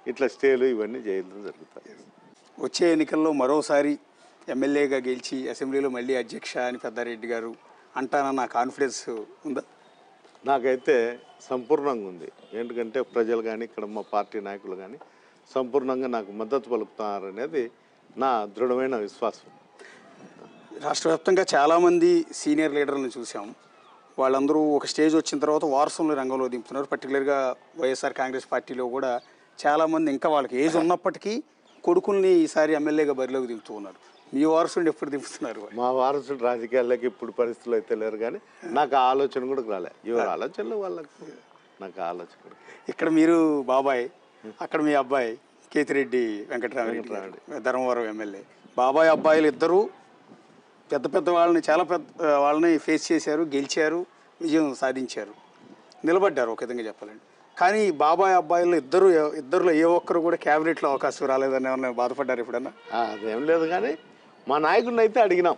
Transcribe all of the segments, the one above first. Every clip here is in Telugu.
ఇట్లా స్టేలు ఇవన్నీ చేయడం జరుగుతాయి వచ్చే ఎన్నికల్లో మరోసారి ఎమ్మెల్యేగా గెలిచి అసెంబ్లీలో మళ్ళీ అధ్యక్ష అని పెద్దారెడ్డి గారు అంటానన్న కాన్ఫిడెన్స్ ఉందా నాకైతే సంపూర్ణంగా ఉంది ఎందుకంటే ప్రజలు కానీ ఇక్కడ మా పార్టీ నాయకులు కానీ సంపూర్ణంగా నాకు మద్దతు పలుకుతున్నారనేది నా దృఢమైన విశ్వాసం రాష్ట్ర వ్యాప్తంగా చాలామంది సీనియర్ లీడర్లను చూసాం వాళ్ళందరూ ఒక స్టేజ్ వచ్చిన తర్వాత వారసులను రంగంలో దింపుతున్నారు పర్టికులర్గా వైఎస్ఆర్ కాంగ్రెస్ పార్టీలో కూడా చాలామంది ఇంకా వాళ్ళకి ఏజ్ ఉన్నప్పటికీ కొడుకుల్ని ఈసారి ఎమ్మెల్యేగా బరిలోకి దింపుతూ ఉన్నారు మీ వారసుని ఎప్పుడు దింపుతున్నారు మా వారసుడు రాజకీయాల్లోకి ఇప్పుడు పరిస్థితులు అయితే లేరు కానీ నాకు ఆ ఆలోచన కూడా రాలే ఎవరి ఆలోచనలు వాళ్ళకు నాకు ఆ ఆలోచన కూడా ఇక్కడ మీరు బాబాయ్ అక్కడ మీ అబ్బాయి కేతిరెడ్డి వెంకటరామరెడ్డి గారు, ధర్మవరం ఎమ్మెల్యే బాబాయ్ అబ్బాయిలు ఇద్దరు పెద్ద పెద్ద వాళ్ళని చాలా పెద్ద వాళ్ళని ఫేస్ చేశారు గెలిచారు విజయం సాధించారు నిలబడ్డారు ఒక విధంగా చెప్పాలండి కానీ బాబాయ్ అబ్బాయిలు ఇద్దరు ఇద్దరులో ఏ ఒక్కరు కూడా క్యాబినెట్లో అవకాశం రాలేదని ఏమన్నా బాధపడ్డారు ఎప్పుడన్నా ఆ, అదేం లేదు కానీ మా నాయకుడిని అయితే అడిగినాం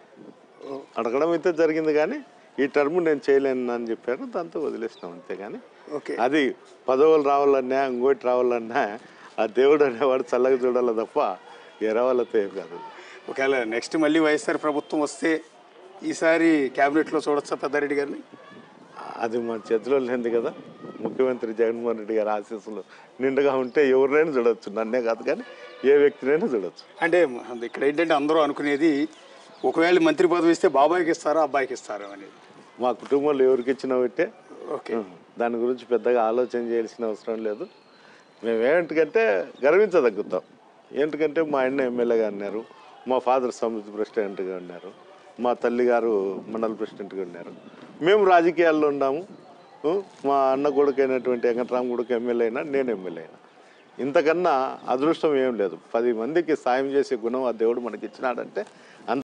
అడగడం అయితే జరిగింది కానీ ఈ టర్మ్ నేను చేయలేను అని చెప్పారు దాంతో వదిలేసినాం అంతే కానీ ఓకే అది పదవులు రావాలన్నా ఇంకోటి రావాలన్నా ఆ దేవుడు అనేవాడు చల్లగా చూడాలి తప్ప ఎరా వాళ్ళతో ఏం కాదు ఒకవేళ నెక్స్ట్ మళ్ళీ వైఎస్ఆర్ ప్రభుత్వం వస్తే ఈసారి క్యాబినెట్లో చూడొచ్చా పెద్దారెడ్డి గారిని అది మన చేతిలో లేనిది కదా ముఖ్యమంత్రి జగన్మోహన్ రెడ్డి గారి ఆశీస్సులు నిండుగా ఉంటే ఎవరినైనా చూడొచ్చు నన్నే కాదు కానీ ఏ వ్యక్తినైనా చూడొచ్చు అంటే ఇక్కడ ఏంటంటే అందరూ అనుకునేది ఒకవేళ మంత్రి పదవి ఇస్తే బాబాయ్కి ఇస్తారా అబ్బాయికి ఇస్తారా అనేది మా కుటుంబంలో ఎవరికి ఇచ్చినా పెట్టే ఓకే దాని గురించి పెద్దగా ఆలోచన చేయాల్సిన అవసరం లేదు మేము ఏంటికంటే గర్వించదగ్గుతాం ఏంటికంటే మా అన్న ఎమ్మెల్యేగా ఉన్నారు మా ఫాదర్ సమితి ప్రెసిడెంట్గా ఉన్నారు మా తల్లి గారు మండల ప్రెసిడెంట్గా ఉన్నారు మేము రాజకీయాల్లో ఉన్నాము ఉ, మా అన్న కొడుకు అయినటువంటి వెంకటరామ కొడుకు ఎమ్మెల్యే అయినా నేను ఎమ్మెల్యే అయినా ఇంతకన్నా అదృష్టం ఏం లేదు పది మందికి సాయం చేసే గుణం ఆ దేవుడు మనకి ఇచ్చినాడంటే అంత